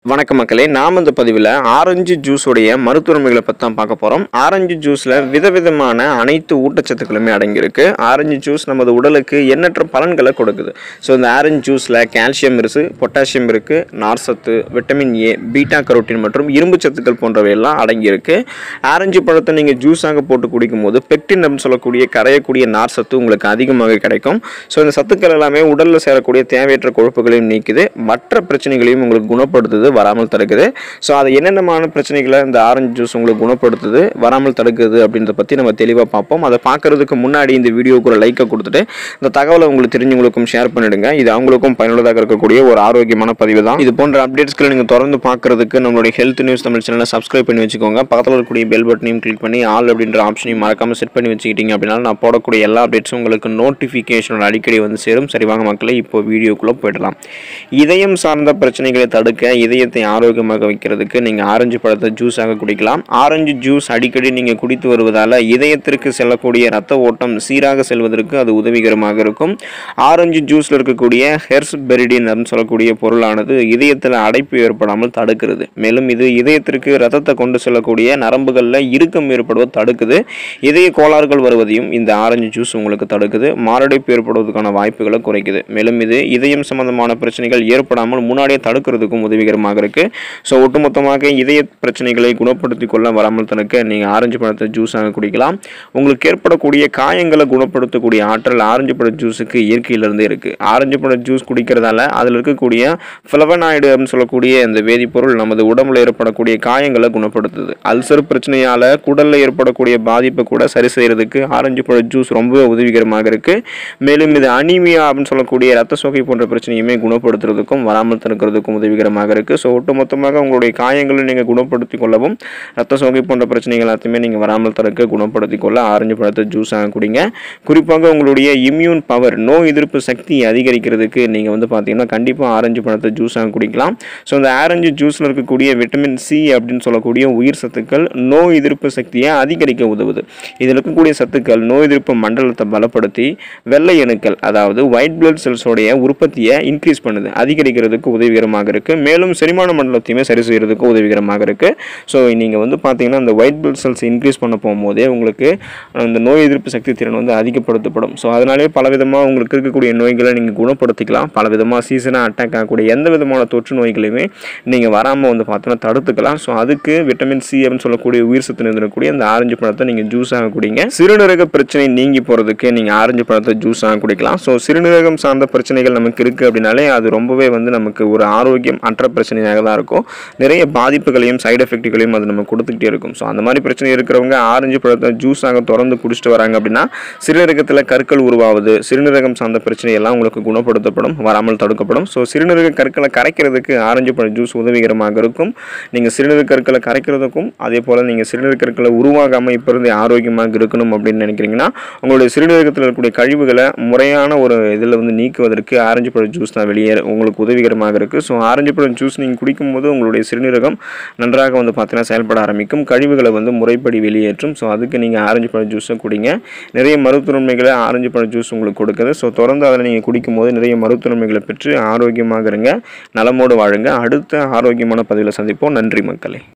வணக்கம் மக்களே நாம் இந்த பதிவில் ஆரஞ்சு ஜூஸுடைய மருத்துவமைகளை பற்றி தான் பார்க்க போகிறோம் ஆரஞ்சு ஜூஸில் விதவிதமான அனைத்து ஊட்டச்சத்துக்களுமே அடங்கியிருக்கு ஆரஞ்சு ஜூஸ் நமது உடலுக்கு எண்ணற்ற பலன்களை கொடுக்குது ஸோ இந்த ஆரஞ்சு ஜூஸில் கால்சியம் இருக்குது பொட்டாசியம் இருக்குது நார்சத்து விட்டமின் ஏ பீட்டா கரோட்டின் மற்றும் இரும்பு சத்துக்கள் போன்றவை எல்லாம் அடங்கியிருக்கு ஆரஞ்சு பழத்தை நீங்கள் ஜூஸாக போட்டு குடிக்கும் போது பெக்டின் அப்படின்னு சொல்லக்கூடிய கரையக்கூடிய நார் சத்து உங்களுக்கு அதிகமாக கிடைக்கும் ஸோ இந்த சத்துக்கள் எல்லாமே உடலில் சேரக்கூடிய தேவையற்ற கொழுப்புகளையும் நீக்குது மற்ற பிரச்சனைகளையும் உங்களுக்கு குணப்படுத்துது வராமல் தடுக்குது ஸோ அது என்னென்னமான பிரச்சனைகளை இந்த ஆரஞ்சு ஜூஸ் உங்களுக்கு குணப்படுத்துது வராமல் தடுக்குது அப்படின்றத பற்றி நம்ம தெளிவாக பார்ப்போம் அதை பார்க்கறதுக்கு முன்னாடி இந்த வீடியோக்கு ஒரு லைக்கை கொடுத்துட்டு இந்த தகவலை உங்களுக்கு தெரிஞ்சவங்களுக்கும் ஷேர் பண்ணிடுங்க இது அவங்களுக்கும் பயனுள்ளதாக இருக்கக்கூடிய ஒரு ஆரோக்கியமான பதிவு தான் இது போன்ற அப்டேட்ஸ்களை நீங்கள் தொடர்ந்து பார்க்கறதுக்கு நம்மளுடைய ஹெல்த் நியூஸ் தமிழ் சேனலை சப்ஸ்கிரைப் பண்ணி வச்சுக்கோங்க பக்கத்தில் இருக்கக்கூடிய பெல் பட்டனையும் கிளிக் பண்ணி ஆல் அப்படின்ற ஆப்ஷனையும் மறக்காமல் செட் பண்ணி வச்சுக்கிட்டீங்க அப்படின்னா நான் போடக்கூடிய எல்லா அப்டேட்ஸும் உங்களுக்கு நோட்டிஃபிகேஷனோட அடிக்கடி வந்து சேரும் சரி வாங்க மக்களே இப்போ வீடியோக்குள்ளே போயிடலாம் இதயம் சார்ந்த பிரச்சனைகளை தடுக்க இதயத்தை ஆரோக்கியமாக வைக்கிறதுக்கு நீங்கள் ஆரஞ்சு பழத்தை ஜூஸாக குடிக்கலாம் ஆரஞ்சு ஜூஸ் அடிக்கடி நீங்கள் குடித்து வருவதால் இதயத்திற்கு செல்லக்கூடிய ரத்த ஓட்டம் சீராக செல்வதற்கு அது உதவிகரமாக இருக்கும் ஆரஞ்சு ஜூஸில் இருக்கக்கூடிய ஹெர்ஸ் பெரிடின் அப்படின்னு சொல்லக்கூடிய பொருளானது இதயத்தில் அடைப்பு ஏற்படாமல் தடுக்கிறது மேலும் இது இதயத்திற்கு ரத்தத்தை கொண்டு செல்லக்கூடிய நரம்புகளில் இறுக்கம் ஏற்படுவதை தடுக்குது இதய கோளாறுகள் வருவதையும் இந்த ஆரஞ்சு ஜூஸ் உங்களுக்கு தடுக்குது மாரடைப்பு ஏற்படுவதற்கான வாய்ப்புகளை குறைக்குது மேலும் இது இதயம் சம்பந்தமான பிரச்சனைகள் ஏற்படாமல் முன்னாடியே தடுக்கிறதுக்கும் உதவிகரமாக இருக்கு ஸோ ஒட்டுமொத்தமாக இதய பிரச்சனைகளை குணப்படுத்திக் கொள்ள வராமல் தடுக்க நீங்கள் ஆரஞ்சு பழத்தை ஜூஸாக குடிக்கலாம் உங்களுக்கு ஏற்படக்கூடிய காயங்களை குணப்படுத்தக்கூடிய ஆற்றல் ஆரஞ்சு பழ ஜூஸுக்கு இயற்கையிலிருந்தே இருக்கு ஆரஞ்சு பழ ஜூஸ் குடிக்கிறதால அதில் இருக்கக்கூடிய ஃபிளவனாய்டு அப்படின்னு சொல்லக்கூடிய இந்த வேதிப்பொருள் நமது உடம்புல ஏற்படக்கூடிய காயங்களை குணப்படுத்துது அல்சர் பிரச்சனையால் குடலில் ஏற்படக்கூடிய பாதிப்பை கூட சரி செய்யறதுக்கு ஆரஞ்சு பழ ஜூஸ் ரொம்பவே உதவிகரமாக இருக்கு மேலும் இது அனீமியா அப்படின்னு சொல்லக்கூடிய ரத்த சோகை போன்ற பிரச்சனையுமே குணப்படுத்துறதுக்கும் வராமல் தடுக்கிறதுக்கும் உதவிகரமாக இருக்குது ஸோ ஒட்டுமொத்தமாக உங்களுடைய காயங்களை நீங்கள் குணப்படுத்திக் கொள்ளவும் ரத்த சோகை போன்ற பிரச்சனைகள் எல்லாத்தையுமே நீங்கள் வராமல் தடுக்க குணப்படுத்திக் கொள்ள ஆரஞ்சு பழத்தை ஜூஸாக குடிங்க குறிப்பாக உங்களுடைய இம்யூன் பவர் நோய் எதிர்ப்பு சக்தி அதிகரிக்கிறதுக்கு நீங்கள் வந்து பார்த்தீங்கன்னா கண்டிப்பாக ஆரஞ்சு பழத்தை ஜூஸாக குடிக்கலாம் ஸோ இந்த ஆரஞ்சு ஜூஸில் இருக்கக்கூடிய விட்டமின் சி அப்படின்னு சொல்லக்கூடிய உயிர் சத்துக்கள் நோய் எதிர்ப்பு சக்தியை அதிகரிக்க உதவுது இதில் இருக்கக்கூடிய சத்துக்கள் நோய் எதிர்ப்பு மண்டலத்தை பலப்படுத்தி வெள்ளை அணுக்கள் அதாவது ஒயிட் பிளட் செல்ஸோடைய உற்பத்தியை இன்க்ரீஸ் பண்ணுது அதிகரிக்கிறதுக்கு உதவிகரமாக இருக்குது மேலும் செரிமான மண்டலத்தையுமே சரி செய்கிறதுக்கு உதவிகரமாக இருக்குது ஸோ நீங்கள் வந்து பார்த்தீங்கன்னா அந்த ஒயிட் பிளட் செல்ஸ் இன்க்ரீஸ் பண்ண போகும்போதே உங்களுக்கு அந்த நோய் எதிர்ப்பு சக்தி திறன் வந்து அதிகப்படுத்தப்படும் ஸோ அதனாலே பலவிதமாக உங்களுக்கு இருக்கக்கூடிய நோய்களை நீங்கள் குணப்படுத்திக்கலாம் பல விதமாக சீசனாக அட்டாக் ஆகக்கூடிய எந்த விதமான தொற்று நோய்களையுமே நீங்கள் வராமல் வந்து பார்த்தீங்கன்னா தடுத்துக்கலாம் ஸோ அதுக்கு விட்டமின் சி அப்படின்னு சொல்லக்கூடிய உயிர் சத்து இருக்கக்கூடிய அந்த ஆரஞ்சு பழத்தை நீங்கள் ஜூஸாக குடிங்க சிறுநீரக பிரச்சனை நீங்கி போகிறதுக்கு நீங்கள் ஆரஞ்சு பழத்தை ஜூஸாக குடிக்கலாம் ஸோ சிறுநீரகம் சார்ந்த பிரச்சனைகள் நமக்கு இருக்குது அப்படின்னாலே அது ரொம்பவே வந்து நமக்கு ஒரு ஆரோக்கியம் அற்ற பிரச்சனையாக தான் இருக்கும் நிறைய பாதிப்புகளையும் சைடு எஃபெக்ட்டுகளையும் அது நம்ம கொடுத்துக்கிட்டே இருக்கும் ஸோ அந்த மாதிரி பிரச்சனை இருக்கிறவங்க ஆரஞ்சு பழத்தை ஜூஸாக திறந்து குடிச்சிட்டு வராங்க அப்படின்னா சிறுநீரகத்தில் கற்கள் உருவாகுது சிறுநீரகம் சார்ந்த பிரச்சனை எல்லாம் உங்களுக்கு குணப்படுத்தப்படும் வராமல் தடுக்கப்படும் ஸோ சிறுநீரக கற்களை கரைக்கிறதுக்கு ஆரஞ்சு பழ ஜூஸ் உதவிகரமாக இருக்கும் நீங்கள் சிறுநீரக கற்களை கரைக்கிறதுக்கும் அதே போல் நீங்கள் சிறுநீரக கற்களை உருவாகாமல் இப்போ இருந்து ஆரோக்கியமாக இருக்கணும் அப்படின்னு நினைக்கிறீங்கன்னா உங்களுடைய சிறுநீரகத்தில் இருக்கக்கூடிய கழிவுகளை முறையான ஒரு இதில் வந்து நீக்குவதற்கு ஆரஞ்சு பழ ஜூஸ் தான் வெளியே உங்களுக்கு உதவிகரமாக இருக்குது ஸோ ஆரஞ்சு பழம் ஜூஸ் நீங்கள் குடிக்கும்போது உங்களுடைய சிறுநீரகம் நன்றாக வந்து பார்த்தீங்கன்னா செயல்பட ஆரம்பிக்கும் கழிவுகளை வந்து முறைப்படி வெளியேற்றும் ஸோ அதுக்கு நீங்கள் ஆரஞ்சு பழ ஜூஸை குடிங்க நிறைய மருத்துவமைகளை ஆரஞ்சு பழ ஜூஸ் உங்களுக்கு கொடுக்குது ஸோ தொடர்ந்து அதில் நீங்கள் குடிக்கும்போது நிறைய மருத்துவமைகளை பெற்று ஆரோக்கியமாக இருங்க நலமோடு வாழுங்க அடுத்த ஆரோக்கியமான பதிவில் சந்திப்போம் நன்றி மக்களே